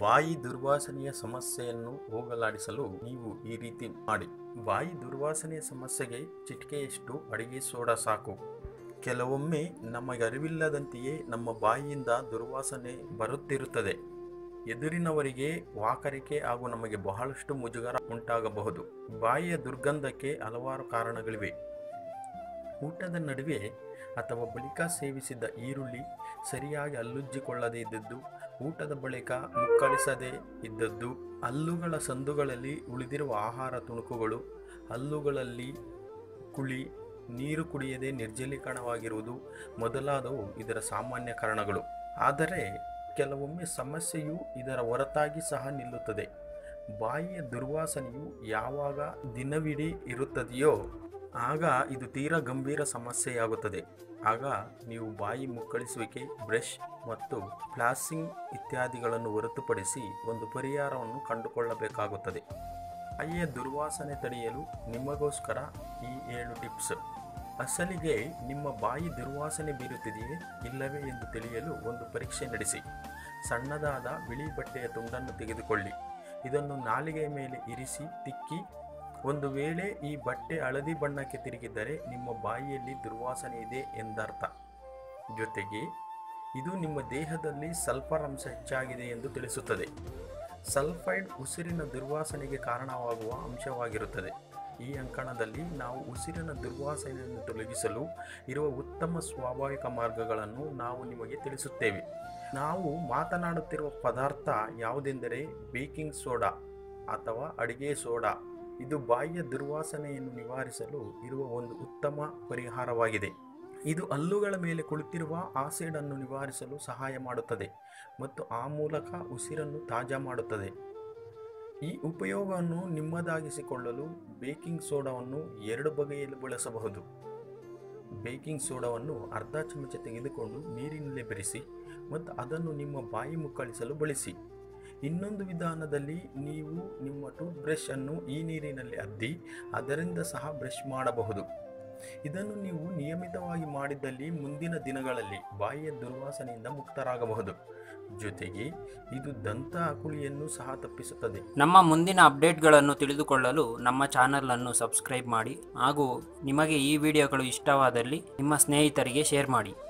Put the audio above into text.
ಬಾಯಿ ದುರ್ವಾಸನೆಯ ಸಮಸ್ಯೆಯನ್ನು ಹೋಗಲಾಡಿಸಲು ನೀವು ಈ ರೀತಿ ಮಾಡಿ ಬಾಯಿ ದುರ್ವಾಸನೆಯ ಸಮಸ್ಯೆಗೆ ಚಿಟಿಕೆಯಷ್ಟು ಅಡಿಗೆ ಸೋಡಾ ಸಾಕು ಕೆಲವೊಮ್ಮೆ ನಮಗೆ ಅರಿವಿಲ್ಲದಂತೆಯೇ ನಮ್ಮ ಬಾಯಿಯಿಂದ ದುರ್ವಾಸನೆ ಬರುತ್ತಿರುತ್ತದೆ ಎದುರಿನವರಿಗೆ ವಾಕರಿಕೆ ಹಾಗೂ ನಮಗೆ ಬಹಳಷ್ಟು ಮುಜುಗರ ಉಂಟಾಗಬಹುದು ಬಾಯಿಯ ದುರ್ಗಂಧಕ್ಕೆ ಹಲವಾರು ಕಾರಣಗಳಿವೆ ಊಟದ ನಡುವೆ ಅಥವಾ ಬಳಿಕ ಸೇವಿಸಿದ ಈರುಳ್ಳಿ ಸರಿಯಾಗಿ ಹಲ್ಲುಜ್ಜಿಕೊಳ್ಳದೇ ಇದ್ದದ್ದು ಊಟದ ಬಳಿಕ ಮುಕ್ಕಳಿಸದೇ ಇದ್ದದ್ದು ಹಲ್ಲುಗಳ ಸಂದುಗಳಲ್ಲಿ ಉಳಿದಿರುವ ಆಹಾರ ತುಣುಕುಗಳು ಹಲ್ಲುಗಳಲ್ಲಿ ಕುಳಿ ನೀರು ಕುಡಿಯದೆ ನಿರ್ಜಲೀಕರಣವಾಗಿರುವುದು ಮೊದಲಾದವು ಇದರ ಸಾಮಾನ್ಯ ಕಾರಣಗಳು ಆದರೆ ಕೆಲವೊಮ್ಮೆ ಸಮಸ್ಯೆಯು ಇದರ ಹೊರತಾಗಿ ಸಹ ನಿಲ್ಲುತ್ತದೆ ಬಾಯಿಯ ದುರ್ವಾಸನೆಯು ಯಾವಾಗ ದಿನವಿಡೀ ಇರುತ್ತದೆಯೋ ಆಗ ಇದು ತೀರಾ ಗಂಭೀರ ಸಮಸ್ಯೆಯಾಗುತ್ತದೆ ಆಗ ನೀವು ಬಾಯಿ ಮುಕ್ಕಳಿಸುವಿಕೆ ಬ್ರಷ್ ಮತ್ತು ಫ್ಲಾಸಿಂಗ್ ಇತ್ಯಾದಿಗಳನ್ನು ಹೊರತುಪಡಿಸಿ ಒಂದು ಪರಿಹಾರವನ್ನು ಕಂಡುಕೊಳ್ಳಬೇಕಾಗುತ್ತದೆ ಬಾಯಿಯ ದುರ್ವಾಸನೆ ತಡೆಯಲು ನಿಮಗೋಸ್ಕರ ಈ ಏಳು ಟಿಪ್ಸ್ ಅಸಲಿಗೆ ನಿಮ್ಮ ಬಾಯಿ ದುರ್ವಾಸನೆ ಬೀರುತ್ತಿದೆಯೇ ಇಲ್ಲವೇ ಎಂದು ತಿಳಿಯಲು ಒಂದು ಪರೀಕ್ಷೆ ನಡೆಸಿ ಸಣ್ಣದಾದ ಬಿಳಿ ಬಟ್ಟೆಯ ತುಂಡನ್ನು ತೆಗೆದುಕೊಳ್ಳಿ ಇದನ್ನು ನಾಲಿಗೆಯ ಮೇಲೆ ಇರಿಸಿ ತಿಕ್ಕಿ ಒಂದು ವೇಳೆ ಈ ಬಟ್ಟೆ ಹಳದಿ ಬಣ್ಣಕ್ಕೆ ತಿರುಗಿದ್ದರೆ ನಿಮ್ಮ ಬಾಯಿಯಲ್ಲಿ ದುರ್ವಾಸನೆ ಇದೆ ಎಂದರ್ಥ ಜೊತೆಗೆ ಇದು ನಿಮ್ಮ ದೇಹದಲ್ಲಿ ಸಲ್ಫರ್ ಅಂಶ ಹೆಚ್ಚಾಗಿದೆ ಎಂದು ತಿಳಿಸುತ್ತದೆ ಸಲ್ಫೈಡ್ ಉಸಿರಿನ ದುರ್ವಾಸನೆಗೆ ಕಾರಣವಾಗುವ ಅಂಶವಾಗಿರುತ್ತದೆ ಈ ಅಂಕಣದಲ್ಲಿ ನಾವು ಉಸಿರಿನ ದುರ್ವಾಸನೆಯನ್ನು ತೊಲಗಿಸಲು ಇರುವ ಉತ್ತಮ ಸ್ವಾಭಾವಿಕ ಮಾರ್ಗಗಳನ್ನು ನಾವು ನಿಮಗೆ ತಿಳಿಸುತ್ತೇವೆ ನಾವು ಮಾತನಾಡುತ್ತಿರುವ ಪದಾರ್ಥ ಯಾವುದೆಂದರೆ ಬೇಕಿಂಗ್ ಸೋಡಾ ಅಥವಾ ಅಡಿಗೆ ಸೋಡಾ ಇದು ಬಾಯಿಯ ದುರ್ವಾಸನೆಯನ್ನು ನಿವಾರಿಸಲು ಇರುವ ಒಂದು ಉತ್ತಮ ಪರಿಹಾರವಾಗಿದೆ ಇದು ಹಲ್ಲುಗಳ ಮೇಲೆ ಕುಳಿತಿರುವ ಆಸಿಡ್ ಅನ್ನು ನಿವಾರಿಸಲು ಸಹಾಯ ಮಾಡುತ್ತದೆ ಮತ್ತು ಆ ಮೂಲಕ ಉಸಿರನ್ನು ತಾಜಾ ಮಾಡುತ್ತದೆ ಈ ಉಪಯೋಗವನ್ನು ನಿಮ್ಮದಾಗಿಸಿಕೊಳ್ಳಲು ಬೇಕಿಂಗ್ ಸೋಡಾವನ್ನು ಎರಡು ಬಗೆಯಲ್ಲಿ ಬಳಸಬಹುದು ಬೇಕಿಂಗ್ ಸೋಡಾವನ್ನು ಅರ್ಧ ಚಮಚ ತೆಗೆದುಕೊಂಡು ನೀರಿನಲ್ಲಿ ಬೆರೆಸಿ ಮತ್ತು ಅದನ್ನು ನಿಮ್ಮ ಬಾಯಿ ಮುಕ್ಕಳಿಸಲು ಬಳಸಿ ಇನ್ನೊಂದು ವಿಧಾನದಲ್ಲಿ ನೀವು ನಿಮ್ಮ ಟೂತ್ ಬ್ರಷ್ ಅನ್ನು ಈ ನೀರಿನಲ್ಲಿ ಅದ್ದಿ ಅದರಿಂದ ಸಹ ಬ್ರಷ್ ಮಾಡಬಹುದು ಇದನ್ನು ನೀವು ನಿಯಮಿತವಾಗಿ ಮಾಡಿದ್ದಲ್ಲಿ ಮುಂದಿನ ದಿನಗಳಲ್ಲಿ ಬಾಯಿಯ ದುರ್ವಾಸನೆಯಿಂದ ಮುಕ್ತರಾಗಬಹುದು ಜೊತೆಗೆ ಇದು ದಂತ ಅಕುಳಿಯನ್ನು ಸಹ ತಪ್ಪಿಸುತ್ತದೆ ನಮ್ಮ ಮುಂದಿನ ಅಪ್ಡೇಟ್ಗಳನ್ನು ತಿಳಿದುಕೊಳ್ಳಲು ನಮ್ಮ ಚಾನಲನ್ನು ಸಬ್ಸ್ಕ್ರೈಬ್ ಮಾಡಿ ಹಾಗೂ ನಿಮಗೆ ಈ ವಿಡಿಯೋಗಳು ಇಷ್ಟವಾದಲ್ಲಿ ನಿಮ್ಮ ಸ್ನೇಹಿತರಿಗೆ ಶೇರ್ ಮಾಡಿ